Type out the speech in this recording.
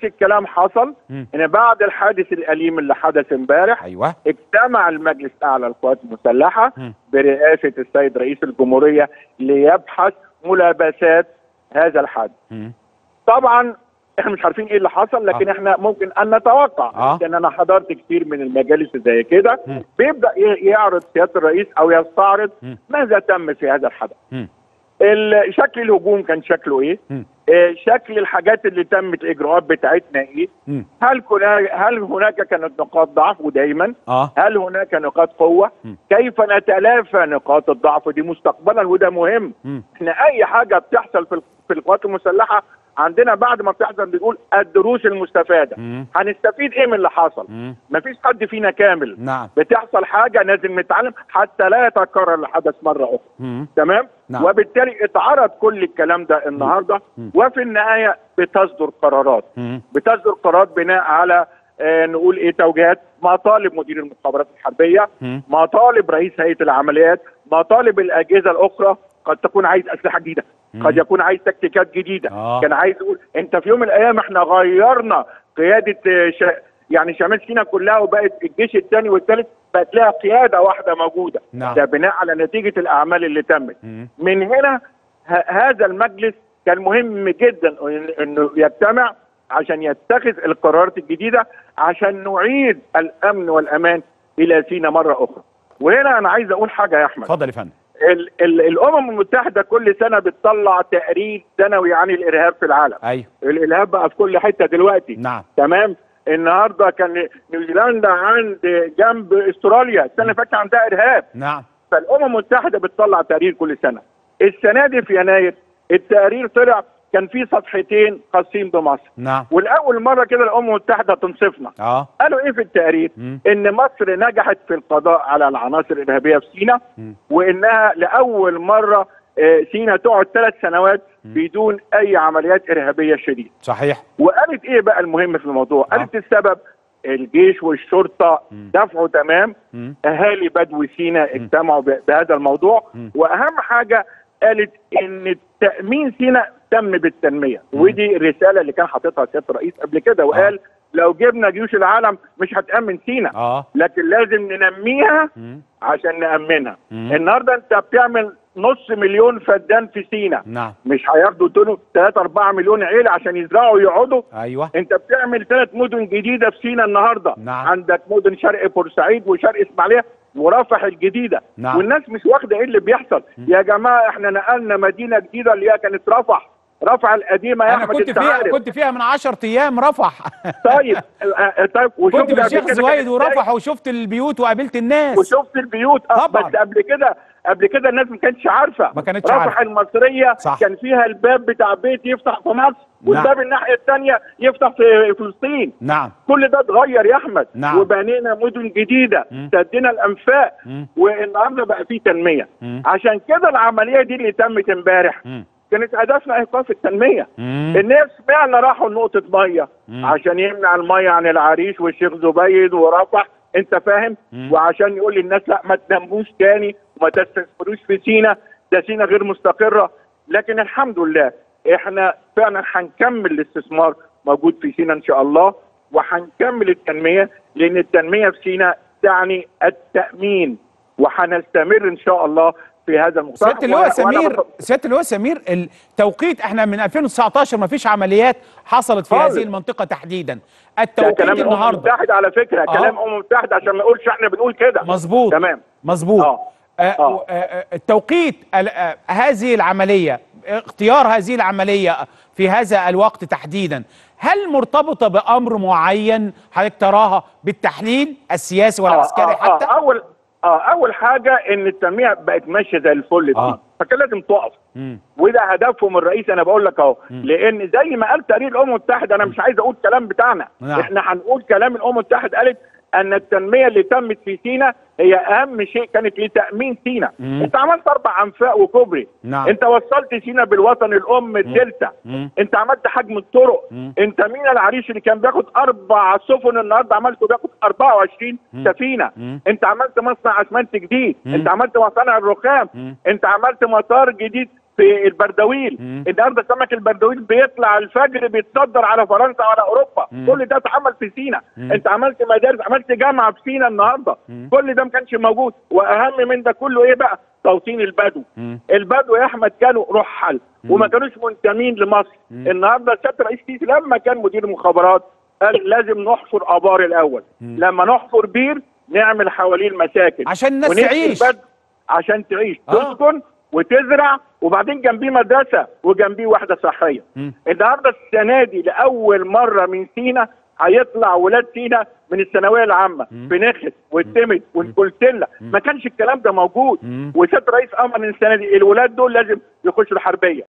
نفس الكلام حصل مم. ان بعد الحادث الاليم اللي حدث امبارح ايوه اجتمع المجلس الاعلى للقوات المسلحه مم. برئاسه السيد رئيس الجمهوريه ليبحث ملابسات هذا الحادث. مم. طبعا احنا مش عارفين ايه اللي حصل لكن آه. احنا ممكن ان نتوقع آه. لان انا حضرت كتير من المجالس زي كده مم. بيبدا ي- يعرض سياده الرئيس او يستعرض مم. ماذا تم في هذا الحدث. مم. ال- شكل الهجوم كان شكله ايه؟ مم. آه، شكل الحاجات اللي تمت الاجراءات بتاعتنا ايه؟ مم. هل كنا هل هناك كانت نقاط ضعف ودايما اه هل هناك نقاط قوه؟ مم. كيف نتلافى نقاط الضعف دي مستقبلا وده مهم مم. احنا اي حاجه بتحصل في ال- في القوات المسلحه عندنا بعد ما بتحصل بنقول الدروس المستفاده مم. هنستفيد ايه من اللي حصل؟ مم. مفيش حد فينا كامل نعم بتحصل حاجه لازم نتعلم حتى لا يتكرر الحدث مره اخرى مم. تمام نعم. وبالتالي اتعرض كل الكلام ده النهارده مم. وفي النهايه بتصدر قرارات مم. بتصدر قرارات بناء على آه نقول ايه توجيهات مطالب مدير المخابرات الحربيه مم. مطالب رئيس هيئه العمليات مطالب الاجهزه الاخرى قد تكون عايز اسلحه جديده مم. قد يكون عايز تكتيكات جديده آه. كان عايز يقول انت في يوم من الايام احنا غيرنا قياده آه، ش... يعني شمال سيناء كلها وبقت الجيش الثاني والثالث بقت لها قياده واحده موجوده نعم. ده بناء على نتيجه الاعمال اللي تمت مم. من هنا ه- هذا المجلس كان مهم جدا إن- انه يجتمع عشان يتخذ القرارات الجديده عشان نعيد الامن والامان الى سينا مره اخرى. وهنا انا عايز اقول حاجه يا احمد اتفضل يا فندم ال ال الامم المتحده كل سنه بتطلع تقرير سنوي عن الارهاب في العالم. ايوه الارهاب بقى في كل حته دلوقتي. نعم تمام النهارده كان نيوزيلندا عند جنب استراليا السنه اللي فاتت عندها ارهاب. نعم فالامم المتحده بتطلع تقرير كل سنه السنه دي في يناير التقرير طلع كان فيه صفحتين خاصين بمصر نعم والاول مره كده الامم المتحده تنصفنا اه قالوا ايه في التقرير مم. ان مصر نجحت في القضاء على العناصر الارهابيه في سيناء مم. وانها لاول مره آه، سيناء تقعد ثلاث سنوات بدون اي عمليات ارهابيه شديده صحيح وقالت ايه بقى المهم في الموضوع آه. قالت السبب الجيش والشرطه مم. دفعوا تمام مم. اهالي بدو سيناء اجتمعوا ب- بهذا الموضوع مم. واهم حاجه قالت ان تامين سيناء تم بالتنميه مم. ودي الرساله اللي كان حاططها سياده الرئيس قبل كده وقال لو جبنا جيوش العالم مش هتامن سيناء اه لكن لازم ننميها مم. عشان نامنها مم. النهارده انت بتعمل نص مليون فدان في سيناء نعم مش هياخدوا دول 3 4 مليون عيله عشان يزرعوا ويقعدوا ايوه انت بتعمل ثلاث مدن جديده في سينا النهارده نعم. عندك مدن شرق بورسعيد وشرق اسماعيليه ورفح الجديده نعم. والناس مش واخده ايه اللي بيحصل يا جماعه احنا نقلنا مدينه جديده اللي هي كانت رفح رفح القديمه يا انا احمد كنت انت فيها عارف كنت فيها من 10 ايام رفح طيب اه، اه، طيب كنت وشفت في قبل الشيخ كده زويد كانت ورفح وشفت البيوت وقابلت الناس وشفت البيوت اه طبعا. بس قبل كده قبل كده الناس ما كانتش عارفه ما كانتش رفح عارفة. المصريه صح. كان فيها الباب بتاع بيت يفتح في مصر والباب الناحيه الثانيه يفتح في فلسطين نعم كل ده اتغير يا احمد نعم. وبنينا مدن جديده مم. سدينا الانفاق مم. والنهارده بقى في تنميه مم. عشان كده العمليه دي اللي تمت امبارح مم. كانت هدفنا ايقاف التنميه مم. الناس فعلا راحوا لنقطه ميه مم. عشان يمنع الميه عن العريش والشيخ زبيد ورفح انت فاهم مم. وعشان يقول للناس لا ما تنموش تاني وما تستثمروش في سينا ده سينا غير مستقره لكن الحمد لله احنا فعلا هنكمل الاستثمار موجود في سينا ان شاء الله وهنكمل التنميه لان التنميه في سينا تعني التامين وهنستمر ان شاء الله في هذا المقترح سياده اللواء وأنا- وأنا سمير بط- سياده اللواء سمير التوقيت احنا من 2019 ما فيش عمليات حصلت في خالص. هذه المنطقه تحديدا ده التوقيت كلام الامم النهارده المتحده على فكره آه. كلام الامم المتحده عشان ما نقولش احنا بنقول كده مظبوط تمام مظبوط آه. آه، آه. آه، آه، التوقيت ال- آه، هذه العمليه اختيار هذه العمليه في هذا الوقت تحديدا هل مرتبطه بامر معين حضرتك تراها بالتحليل السياسي والعسكري آه آه حتى آه اول اه اول حاجه ان التنميه بقت ماشيه زي الفل آه. آه. فكان لازم تقف مم. وده هدفهم الرئيسي انا بقول لك اهو لان زي ما قال تقرير الامم المتحده انا مش عايز اقول كلام بتاعنا نعم. احنا هنقول كلام الامم المتحده قالت ان التنميه اللي تمت في سينا هي اهم شيء كانت لتامين سينا مم. انت عملت اربع انفاق وكوبري نعم. انت وصلت سينا بالوطن الام الدلتا مم. انت عملت حجم الطرق مم. انت مين العريش اللي كان بياخد اربع سفن النهارده عملته بياخد 24 مم. سفينه مم. انت عملت مصنع اسمنت جديد مم. انت عملت مصانع الرخام مم. انت عملت مطار جديد في البردويل مم. النهارده سمك البردويل بيطلع الفجر بيتصدر على فرنسا وعلى اوروبا مم. كل ده اتعمل في سينا مم. انت عملت مدارس عملت جامعه في سينا النهارده مم. كل ده ما كانش موجود واهم من ده كله ايه بقى توطين البدو مم. البدو يا احمد كانوا رحل وما كانوش منتمين لمصر مم. النهارده سياده رئيس السيسي لما كان مدير المخابرات قال لازم نحفر ابار الاول مم. لما نحفر بير نعمل حواليه المساكن عشان الناس ونسقي تعيش. البدو عشان تعيش آه. تسكن وتزرع وبعدين جنبيه مدرسه وجنبيه وحده صحيه مم. النهارده السنه دي لاول مره من سينا هيطلع ولاد سينا من الثانويه العامه مم. في نخس والتمد والكلتله ما كانش الكلام ده موجود مم. وسياده الرئيس امر ان السنه دي الولاد دول لازم يخشوا الحربيه